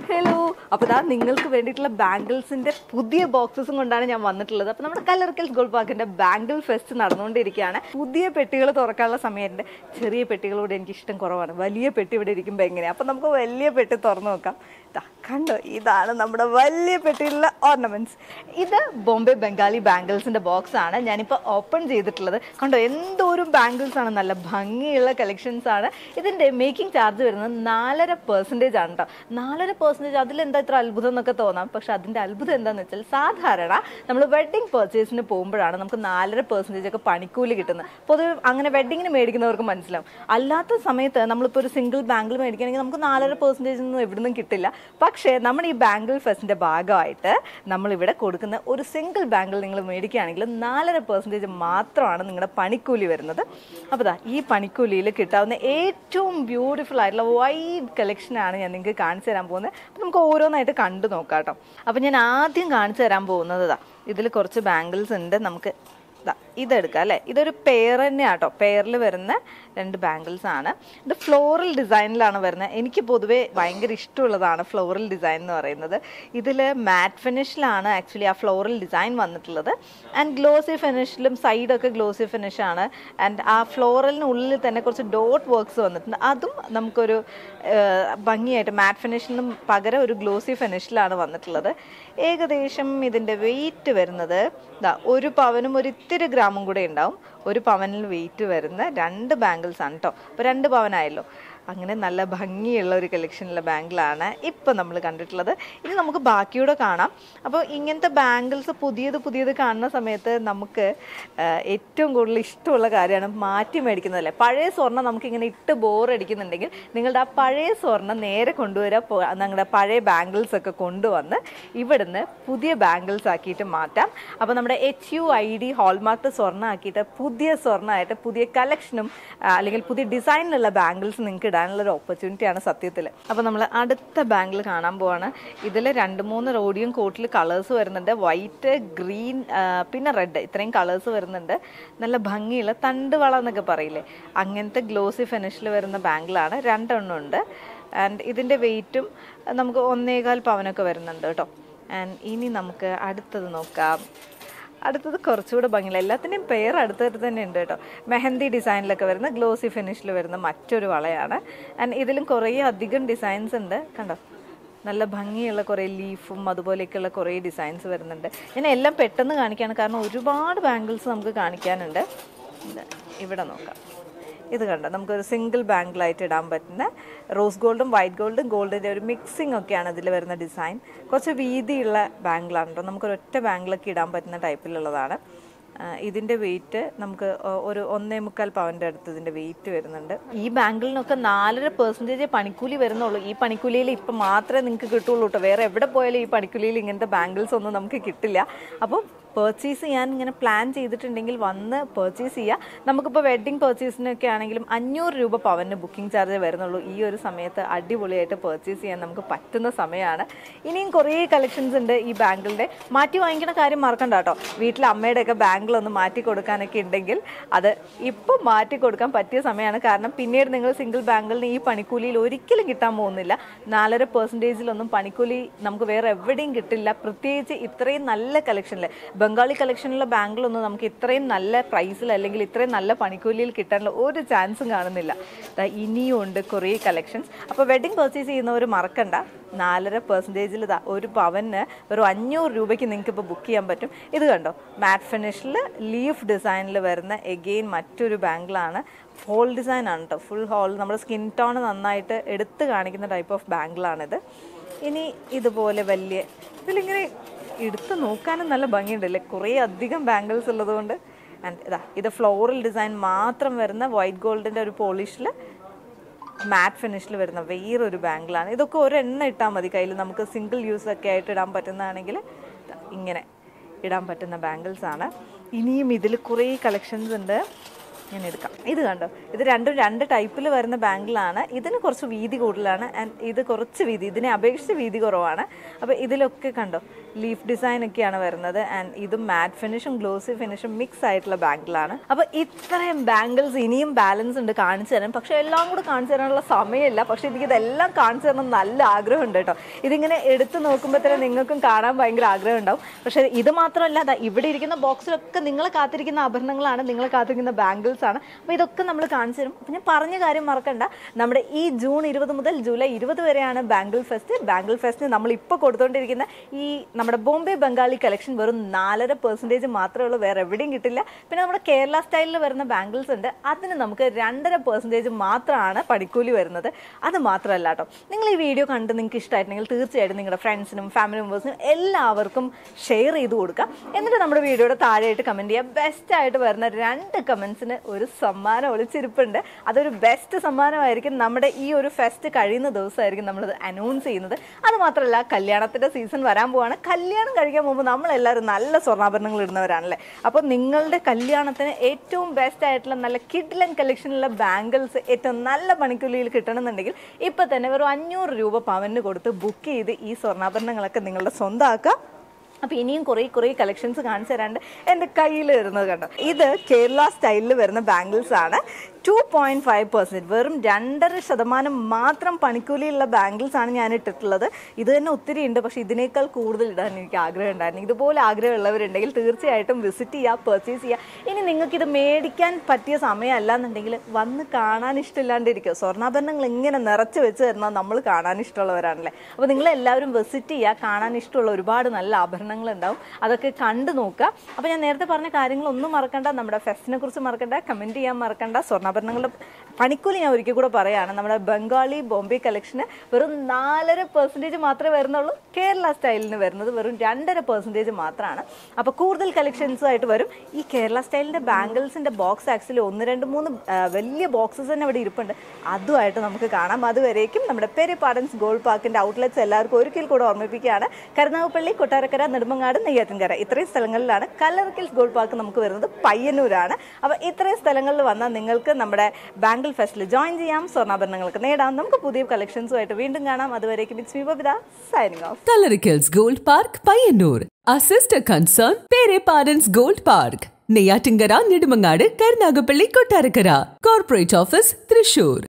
Hello അപ്പോൾ ഇതാ നിങ്ങൾക്ക് വേണ്ടിയിട്ടുള്ള ബാംഗിൾസിന്റെ പുതിയ ബോക്സസും കൊണ്ടാണ് ഞാൻ വന്നിട്ടുള്ളത് അപ്പോൾ നമ്മുടെ കലർക്കൽസ് ഗോൾഡ് പാർക്കിന്റെ ബാംഗിൾ ഫെസ്റ്റ് നടന്നുകൊണ്ടിരിക്കുകയാണ് പുതിയ പെട്ടികൾ തുറക്കാനുള്ള സമയമുണ്ട് ചെറിയ പെട്ടികളോട് എനിക്ക് ഇഷ്ടം കുറവാണ് വലിയ പെട്ടി ഇവിടെ ഇരിക്കുമ്പോൾ എങ്ങനെയാണ് അപ്പോൾ നമുക്ക് വലിയ പെട്ടി തുറന്നു നോക്കാം ദാ കണ്ടോ ഇതാണ് നമ്മുടെ വലിയ പെട്ടിയിലുള്ള ഓർണമെന്റ്സ് ഇത് ബോംബെ ബംഗാളി ബാംഗിൾസിന്റെ ബോക്സ് ആണ് ഞാനിപ്പോൾ ഓപ്പൺ ചെയ്തിട്ടുള്ളത് കണ്ടോ എന്തോരം ബാംഗിൾസ് ആണ് നല്ല ഭംഗിയുള്ള കളക്ഷൻസ് ആണ് ഇതിന്റെ മേക്കിംഗ് ചാർജ് വരുന്നത് നാലര പെർസെൻറ്റേജ് ആണ് കേട്ടോ നാലര പെർസെൻറ്റേജ് അതിലെന്താ ഇത്ര അത്ഭുതം എന്നൊക്കെ തോന്നാം പക്ഷെ അതിന്റെ അത്ഭുതം എന്താണെന്ന് വെച്ചാൽ സാധാരണ നമ്മൾ വെഡ്ഡിംഗ് പർച്ചേസിന് പോകുമ്പോഴാണ് നമുക്ക് നാലര പെർസെൻറ്റേജ് ഒക്കെ പണിക്കൂലി കിട്ടുന്നത് പൊതുവെ അങ്ങനെ വെഡ്ഡിങ്ങിന് മേടിക്കുന്നവർക്ക് മനസ്സിലാവും അല്ലാത്ത സമയത്ത് നമ്മളിപ്പോൾ ഒരു സിംഗിൾ ബാംഗിൾ മേടിക്കുകയാണെങ്കിൽ നമുക്ക് നാലര പെർസെൻറ്റേജ് ഒന്നും എവിടുന്നും കിട്ടില്ല പക്ഷേ നമ്മുടെ ഈ ബാംഗിൾ ഫെസ്റ്റിന്റെ ഭാഗമായിട്ട് നമ്മളിവിടെ കൊടുക്കുന്ന ഒരു സിംഗിൾ ബാംഗിൾ നിങ്ങൾ മേടിക്കുകയാണെങ്കിൽ നാലര പെർസെൻറ്റേജ് മാത്രമാണ് നിങ്ങളുടെ പണിക്കൂലി വരുന്നത് അപ്പോൾ ദാ ഈ പണിക്കൂലിയിൽ കിട്ടാവുന്ന ഏറ്റവും ബ്യൂട്ടിഫുൾ ആയിട്ടുള്ള വൈഡ് കളക്ഷനാണ് ഞാൻ നിങ്ങൾക്ക് കാണിച്ചു തരാൻ പോകുന്നത് അപ്പോൾ നമുക്ക് ഓരോന്നായിട്ട് കണ്ടു നോക്കാം കേട്ടോ അപ്പോൾ ഞാൻ ആദ്യം കാണിച്ചു തരാൻ പോകുന്നത് ഇതാ ഇതിൽ കുറച്ച് ബാംഗിൾസ് ഉണ്ട് നമുക്ക് ദാ ഇതെടുക്കാം അല്ലേ ഇതൊരു പെയർ തന്നെയാണ് കേട്ടോ പെയറിൽ വരുന്ന രണ്ട് ബാംഗിൾസ് ആണ് ഇത് ഫ്ലോറൽ ഡിസൈനിലാണ് വരുന്നത് എനിക്ക് പൊതുവേ ഭയങ്കര ഇഷ്ടമുള്ളതാണ് ഫ്ലോറൽ ഡിസൈൻ എന്ന് പറയുന്നത് ഇതിൽ മാറ്റ് ഫിനിഷിലാണ് ആക്ച്വലി ആ ഫ്ലോറൽ ഡിസൈൻ വന്നിട്ടുള്ളത് ആൻഡ് ഗ്ലോസി ഫിനിഷിലും സൈഡൊക്കെ ഗ്ലോസി ഫിനിഷാണ് ആൻഡ് ആ ഫ്ലോറലിനുള്ളിൽ തന്നെ കുറച്ച് ഡോട്ട് വർക്ക്സ് വന്നിട്ടുണ്ട് അതും നമുക്കൊരു ആ, ഭംഗിയായിട്ട് മാറ്റ് ഫിനിഷിനും പകരം ഒരു ഗ്ലോസി ഫിനിഷിലാണ് വന്നിട്ടുള്ളത് ഏകദേശം ഇതിൻ്റെ വെയിറ്റ് വരുന്നത് ദാ ഒരു പവനും ഒരു ഇത്തിരി ഗ്രാമും കൂടെ ഉണ്ടാവും ഒരു പവനിൽ വെയിറ്റ് വരുന്ന രണ്ട് ബാംഗിൾസ് ആണ് കേട്ടോ അപ്പോൾ രണ്ട് പവനായല്ലോ അങ്ങനെ നല്ല ഭംഗിയുള്ള ഒരു കളക്ഷനുള്ള ബാംഗിളാണ് ഇപ്പം നമ്മൾ കണ്ടിട്ടുള്ളത് ഇനി നമുക്ക് ബാക്കിയൂടെ കാണാം അപ്പോൾ ഇങ്ങനത്തെ ബാംഗിൾസ് പുതിയത് പുതിയത് കാണുന്ന സമയത്ത് നമുക്ക് ആ, ഏറ്റവും കൂടുതൽ ഇഷ്ടമുള്ള കാര്യമാണ് മാറ്റി മേടിക്കുന്നതല്ലേ പഴയ സ്വർണ്ണം നമുക്ക് ഇങ്ങനെ ഇട്ട് ബോറടിക്കുന്നുണ്ടെങ്കിൽ നിങ്ങളുടെ ആ പഴയ സ്വർണ്ണം നേരെ കൊണ്ടുവരാ പോ- നിങ്ങളുടെ പഴയ ബാംഗിൾസ് ഒക്കെ കൊണ്ടുവന്ന് ഇവിടുന്ന് പുതിയ ബാംഗിൾസ് ആക്കിയിട്ട് മാറ്റാം അപ്പോൾ നമ്മുടെ H U I D hallmark സ്വർണ്ണം ആക്കിയിട്ട് പുതിയ സ്വർണ്ണമായിട്ട് പുതിയ കളക്ഷനും അല്ലെങ്കിൽ പുതിയ ഡിസൈനിലുള്ള ബാംഗിൾസ് നിങ്ങൾക്ക് ഇടാനുള്ള ഒരു ഓപ്പർച്യൂണിറ്റിയാണ് സത്യത്തിൽ അപ്പോൾ നമ്മൾ അടുത്ത ബാംഗിൾ കാണാൻ പോവാണ് ഇതിൽ രണ്ട് മൂന്ന് റോഡിയും കോട്ടിൽ കളേഴ്സ് വരുന്നുണ്ട് വൈറ്റ് ഗ്രീൻ പിന്നെ റെഡ് ഇത്രയും കളേഴ്സ് വരുന്നുണ്ട് നല്ല ഭംഗിയുള്ള തണ്ട് വള എന്നൊക്കെ പറയില്ലേ അങ്ങനത്തെ ഗ്ലോസി ഫിനിഷിൽ വരുന്ന ബാംഗിളാണ് രണ്ടെണ്ണം ഉണ്ട് ആൻഡ് ഇതിൻ്റെ വെയിറ്റും നമുക്ക് ഒന്നേകാൽ പവനൊക്കെ വരുന്നുണ്ട് കേട്ടോ ആൻഡ് ഇനി നമുക്ക് അടുത്തത് നോക്കാം അടുത്തത് കുറച്ചുകൂടെ ഭംഗിയില്ല എല്ലാത്തിൻ്റെയും പെയർ അടുത്തടുത്ത് തന്നെ ഉണ്ട് കേട്ടോ മെഹന്തി ഡിസൈനിലൊക്കെ വരുന്ന ഗ്ലോസി ഫിനിഷിൽ വരുന്ന മറ്റൊരു വളയാണ് ആൻഡ് ഇതിലും കുറേ അധികം ഡിസൈൻസ് ഉണ്ട് കണ്ടോ നല്ല ഭംഗിയുള്ള കുറേ ലീഫും അതുപോലെയൊക്കെയുള്ള കുറേ ഡിസൈൻസ് വരുന്നുണ്ട് ഞാൻ എല്ലാം പെട്ടെന്ന് കാണിക്കുകയാണ് കാരണം ഒരുപാട് ബാംഗിൾസ് നമുക്ക് കാണിക്കാനുണ്ട് ഇത് ഇവിടെ നോക്കാം ഇത് കണ്ടോ നമുക്കൊരു സിംഗിൾ ബാങ്കിളായിട്ട് ഇടാൻ പറ്റുന്ന റോസ് ഗോൾഡും വൈറ്റ് ഗോൾഡും ഗോൾഡിൻ്റെ ഒരു മിക്സിംഗ് ഒക്കെയാണ് ഇതിൽ വരുന്ന ഡിസൈൻ കുറച്ച് വീതിയുള്ള ബാങ്കിളാണ് കേട്ടോ നമുക്കൊരു ഒറ്റ ബാങ്കിളൊക്കെ ഇടാൻ പറ്റുന്ന ടൈപ്പിലുള്ളതാണ് ആ, ഇതിൻ്റെ വെയിറ്റ് നമുക്ക് ഒ- ഒരു ഒന്നേ മുക്കാൽ പവൻ്റെ അടുത്ത് ഇതിൻ്റെ വെയിറ്റ് വരുന്നുണ്ട് ഈ ബാങ്കിളിനൊക്കെ നാലര പെർസെൻറ്റേജ് പണിക്കൂലി വരുന്നുള്ളൂ ഈ പണിക്കൂലിയിൽ ഇപ്പം മാത്രമേ നിങ്ങൾക്ക് കിട്ടുള്ളൂ കേട്ടോ വേറെ എവിടെ പോയാലും ഈ പണിക്കൂലിയിൽ ഇങ്ങനത്തെ ബാങ്കിൾസ് ഒന്നും നമുക്ക് കിട്ടില്ല അപ്പോൾ പർച്ചേസ് ചെയ്യാൻ ഇങ്ങനെ പ്ലാൻ ചെയ്തിട്ടുണ്ടെങ്കിൽ വന്ന് പർച്ചേസ് ചെയ്യുക നമുക്കിപ്പോൾ വെഡ്ഡിങ് പർച്ചേസിനൊക്കെ ആണെങ്കിലും അഞ്ഞൂറ് രൂപ പവന് ബുക്കിംഗ് ചാർജ് വരുന്നുള്ളൂ ഈ ഒരു സമയത്ത് അടിപൊളിയായിട്ട് പർച്ചേസ് ചെയ്യാൻ നമുക്ക് പറ്റുന്ന സമയമാണ് ഇനിയും കുറേ കളക്ഷൻസ് ഉണ്ട് ഈ ബാങ്കിളിൻ്റെ മാറ്റി വാങ്ങിക്കുന്ന കാര്യം മറക്കണ്ട കേട്ടോ വീട്ടിൽ അമ്മയുടെയൊക്കെ ബാങ്കിലൊന്ന് മാറ്റി കൊടുക്കാനൊക്കെ ഉണ്ടെങ്കിൽ അത് ഇപ്പം മാറ്റി കൊടുക്കാൻ പറ്റിയ സമയമാണ് കാരണം പിന്നീട് നിങ്ങൾ സിംഗിൾ ബാങ്കിളിന് ഈ പണിക്കൂലിയിൽ ഒരിക്കലും കിട്ടാൻ പോകുന്നില്ല നാലര പെർസെൻറ്റേജിലൊന്നും പണിക്കൂലി നമുക്ക് വേറെ എവിടെയും കിട്ടില്ല പ്രത്യേകിച്ച് ഇത്രയും നല്ല കളക്ഷനിൽ ബംഗാളി കളക്ഷനിലുള്ള ബാങ്കിലൊന്നും നമുക്ക് ഇത്രയും നല്ല പ്രൈസിൽ അല്ലെങ്കിൽ ഇത്രയും നല്ല പണിക്കൂലിയിൽ കിട്ടാനുള്ള ഒരു ചാൻസും കാണുന്നില്ല ദാ ഇനിയും ഉണ്ട് കുറേ കളക്ഷൻസ് അപ്പോൾ വെഡ്ഡിങ് പർച്ചേസ് ചെയ്യുന്നവർ മറക്കണ്ട നാലര പെർസെൻറ്റേജിൽ ഇതാ ഒരു പവന് ഒരു അഞ്ഞൂറ് രൂപയ്ക്ക് നിങ്ങൾക്ക് ഇപ്പോൾ ബുക്ക് ചെയ്യാൻ പറ്റും ഇത് കണ്ടോ മാറ്റ് ഫിനിഷിൽ ലീഫ് ഡിസൈനിൽ വരുന്ന എഗെയിൻ മറ്റൊരു ബാങ്കിളാണ് ഹോൾ ഡിസൈൻ ആണ് കേട്ടോ ഫുൾ ഹോൾ നമ്മുടെ സ്കിൻ ടോൺ നന്നായിട്ട് എടുത്ത് കാണിക്കുന്ന ടൈപ്പ് ഓഫ് ബാങ്കിളാണിത് ഇനി ഇതുപോലെ വലിയ ഇതിലിങ്ങനെ എടുത്ത് നോക്കാനും നല്ല ഭംഗിയുണ്ടല്ലേ കുറേ അധികം ബാംഗിൾസ് ഉള്ളതുകൊണ്ട് ആൻഡ് ഇതാ ഇത് ഫ്ലോറൽ ഡിസൈൻ മാത്രം വരുന്ന വൈറ്റ് ഗോൾഡിൻ്റെ ഒരു പോളിഷിൽ മാറ്റ് ഫിനിഷിൽ വരുന്ന വേറൊരു ബാങ്കിളാണ് ഇതൊക്കെ ഒരെണ്ണം ഇട്ടാൽ മതി കയ്യിൽ നമുക്ക് സിംഗിൾ യൂസ് ഒക്കെ ആയിട്ട് ഇടാൻ പറ്റുന്നതാണെങ്കിൽ ദാ ഇങ്ങനെ ഇടാൻ പറ്റുന്ന ബാംഗിൾസ് ആണ് ഇനിയും ഇതിൽ കുറേ കളക്ഷൻസ് ഉണ്ട് ഞാൻ എടുക്കാം ഇത് കണ്ടോ ഇത് രണ്ടും രണ്ട് ടൈപ്പിൽ വരുന്ന ബാങ്കിളാണ് ഇതിന് കുറച്ച് വീതി കൂടുതലാണ് ആൻഡ് ഇത് കുറച്ച് വീതി ഇതിനെ അപേക്ഷിച്ച് വീതി കുറവാണ് അപ്പോൾ ഇതിലൊക്കെ കണ്ടോ ലീഫ് ഡിസൈൻ ഒക്കെയാണ് വരുന്നത് ആൻഡ് ഇത് മാറ്റ് ഫിനിഷും ഗ്ലോസി ഫിനിഷും മിക്സ് ആയിട്ടുള്ള ബാങ്കിളാണ് അപ്പോൾ ഇത്രയും ബാംഗിൾസ് ഇനിയും ബാലൻസ് ഉണ്ട് കാണിച്ചു തരാൻ പക്ഷേ എല്ലാം കൂടെ കാണിച്ചു തരാനുള്ള സമയമില്ല പക്ഷേ എനിക്ക് ഇതെല്ലാം കാണിച്ചു തരണം നല്ല ആഗ്രഹമുണ്ട് കേട്ടോ ഇതിങ്ങനെ എടുത്ത് നോക്കുമ്പോൾ തന്നെ നിങ്ങൾക്കും കാണാൻ ഭയങ്കര ആഗ്രഹം ഉണ്ടാവും പക്ഷേ ഇത് മാത്രമല്ല ദാ ഇവിടെ ഇരിക്കുന്ന ബോക്സിലൊക്കെ നിങ്ങളെ കാത്തിരിക്കുന്ന ആഭരണങ്ങളാണ് നിങ്ങളെ കാത്തിരിക്കുന്ന ബാംഗിൾസ് ആണ് അപ്പോൾ ഇതൊക്കെ നമ്മൾ കാണിച്ചു തരും അപ്പോൾ ഞാൻ പറഞ്ഞ കാര്യം മറക്കണ്ട നമ്മുടെ ഈ ജൂൺ ഇരുപത് മുതൽ ജൂലൈ ഇരുപത് വരെയാണ് ബാംഗിൾ ഫെസ്റ്റ് ബാംഗിൾ ഫെസ്റ്റിന് നമ്മൾ ഇപ്പോൾ കൊടുത്തുകൊണ്ടിരിക്കുന്ന ഈ നമ്മുടെ ബോംബെ ബംഗാളി കളക്ഷൻ വെറും നാലര പെർസെൻറ്റേജ് മാത്രമേ ഉള്ളൂ വേറെ എവിടെയും കിട്ടില്ല പിന്നെ നമ്മുടെ കേരള സ്റ്റൈലിൽ വരുന്ന ബാംഗിൾസ് ഉണ്ട് അതിന് നമുക്ക് രണ്ടര പെർസെൻറ്റേജ് മാത്രമാണ് പണിക്കൂലി വരുന്നത് അത് മാത്രമല്ല കേട്ടോ നിങ്ങൾ ഈ വീഡിയോ കണ്ട് നിങ്ങൾക്ക് ഇഷ്ടമായിട്ടുണ്ടെങ്കിൽ തീർച്ചയായിട്ടും നിങ്ങളുടെ ഫ്രണ്ട്സിനും ഫാമിലി മെമ്പേഴ്സിനും എല്ലാവർക്കും ഷെയർ ചെയ്ത് കൊടുക്കുക എന്നിട്ട് നമ്മുടെ വീഡിയോയുടെ താഴെയായിട്ട് കമൻറ്റ് ചെയ്യുക ബെസ്റ്റ് ആയിട്ട് വരുന്ന രണ്ട് കമൻസിന് ഒരു സമ്മാനം ഒളിച്ചിരിപ്പുണ്ട് അതൊരു ബെസ്റ്റ് സമ്മാനമായിരിക്കും നമ്മുടെ ഈ ഒരു ഫെസ്റ്റ് കഴിയുന്ന ദിവസമായിരിക്കും നമ്മളത് അനൗൺസ് ചെയ്യുന്നത് അത് മാത്രമല്ല കല്യാണത്തിൻ്റെ സീസൺ വരാൻ പോവാണ് കല്യാണം കഴിക്കാൻ പോകുമ്പോൾ നമ്മളെല്ലാവരും നല്ല സ്വർണ്ണാഭരണങ്ങൾ ഇടുന്നവരാണല്ലേ അപ്പോൾ നിങ്ങളുടെ കല്യാണത്തിന് ഏറ്റവും ബെസ്റ്റ് ആയിട്ടുള്ള നല്ല കിഡ്ലൻ കളക്ഷനിലുള്ള ബാംഗിൾസ് ഏറ്റവും നല്ല പണിക്കൂലിയിൽ കിട്ടണമെന്നുണ്ടെങ്കിൽ ഇപ്പം തന്നെ വെറും അഞ്ഞൂറ് രൂപ പവന് കൊടുത്ത് ബുക്ക് ചെയ്ത് ഈ സ്വർണ്ണാഭരണങ്ങളൊക്കെ നിങ്ങളുടെ സ്വന്തമാക്കുക അപ്പോൾ ഇനിയും കുറേ കുറേ കളക്ഷൻസ് കാണിച്ചു തരാണ്ട് എൻ്റെ കയ്യിൽ വരുന്നത് കണ്ടോ ഇത് കേരള സ്റ്റൈലിൽ വരുന്ന ബാംഗിൾസ് ആണ് ടു പോയിൻറ്റ് ഫൈവ് പെർസെൻറ്റ് വെറും രണ്ടര ശതമാനം മാത്രം പണിക്കൂലിയുള്ള ബാംഗിൾസ് ആണ് ഞാൻ ഇട്ടിട്ടുള്ളത് ഇത് തന്നെ ഒത്തിരി ഉണ്ട് പക്ഷേ ഇതിനേക്കാൾ കൂടുതൽ ഇടാൻ എനിക്ക് ആഗ്രഹം ഉണ്ടായിരുന്നു ഇതുപോലെ ആഗ്രഹമുള്ളവരുണ്ടെങ്കിൽ തീർച്ചയായിട്ടും വിസിറ്റ് ചെയ്യുക പർച്ചേസ് ചെയ്യുക ഇനി നിങ്ങൾക്കിത് മേടിക്കാൻ പറ്റിയ സമയമല്ല എന്നുണ്ടെങ്കിൽ വന്ന് കാണാൻ ഇഷ്ടമില്ലാണ്ടിരിക്കുക സ്വർണ്ണാഭരണങ്ങൾ ഇങ്ങനെ നിറച്ച് വെച്ച് തരുന്നത് നമ്മൾ കാണാൻ ഇഷ്ടമുള്ളവരാണല്ലേ അപ്പോൾ നിങ്ങൾ എല്ലാവരും വിസിറ്റ് ചെയ്യുക കാണാൻ ഇഷ്ടമുള്ള ഒരുപാട് നല്ല ആഭരണങ്ങൾ ഉണ്ടാവും അതൊക്കെ കണ്ടു നോക്കുക അപ്പോൾ ഞാൻ നേരത്തെ പറഞ്ഞ കാര്യങ്ങളൊന്നും മറക്കണ്ട നമ്മുടെ ഫെസ്റ്റിനെ കുറിച്ച് മറക്കണ്ട കമൻറ്റ് ചെയ്യാൻ മറക്കണ്ട സ്വർണ്ണാഭരണങ്ങളുടെ പണിക്കൂലി ഞാൻ ഒരിക്കൽ കൂടെ പറയുകയാണ് നമ്മുടെ ബംഗാളി ബോംബെ കളക്ഷന് വെറും നാലര പെർസെൻറ്റേജ് മാത്രമേ വരുന്നുള്ളൂ കേരള സ്റ്റൈലിന് വരുന്നത് വെറും രണ്ടര പെർസെൻറ്റേജ് മാത്രമാണ് അപ്പോൾ കൂടുതൽ കളക്ഷൻസും ആയിട്ട് വരും ഈ കേരള സ്റ്റൈലിൻ്റെ ബാംഗിൾസിൻ്റെ ബോക്സ് ആക്ച്വലി ഒന്ന് രണ്ട് മൂന്ന് ആ, വലിയ ബോക്സസ് തന്നെ ഇവിടെ ഇരിപ്പുണ്ട് അതുമായിട്ട് നമുക്ക് കാണാം അതുവരേക്കും നമ്മുടെ പെരി പാഡൻസ് ഗോൾഡ് പാർക്കിൻ്റെ ഔട്ട്ലെറ്റ്സ് എല്ലാവർക്കും ഒരിക്കൽ കൂടെ ഓർമ്മിപ്പിക്കുകയാണ് കരുനാഗപ്പള്ളി കൊട്ടാരക്കര നെടുമങ്ങാട് നെയ്യാറ്റിൻകര ഇത്രയും സ്ഥലങ്ങളിലാണ് കല്ലറക്കിൽസ് ഗോൾഡ് പാർക്ക് നമുക്ക് വരുന്നത് പയ്യന്നൂരാണ് അപ്പോൾ ഇത്രയും സ്ഥലങ്ങളിൽ വന്നാൽ നിങ്ങൾക്ക് നമ്മുടെ ബാംഗിൾ ഫെസ്റ്റിൽ ജോയിൻ ചെയ്യാം സ്വർണ്ണാഭരണങ്ങൾക്ക് നേടാം നമുക്ക് പുതിയ കളക്ഷൻസുമായിട്ട് വീണ്ടും കാണാം അതുവരേക്കും it's me Babitha signing off Coloricals Gold Park, Payyanur. Our sister concern, Pere Parents Gold Park. Neyyattinkara Nedumangad Karunagappally Kottarakkara corporate office Thrissur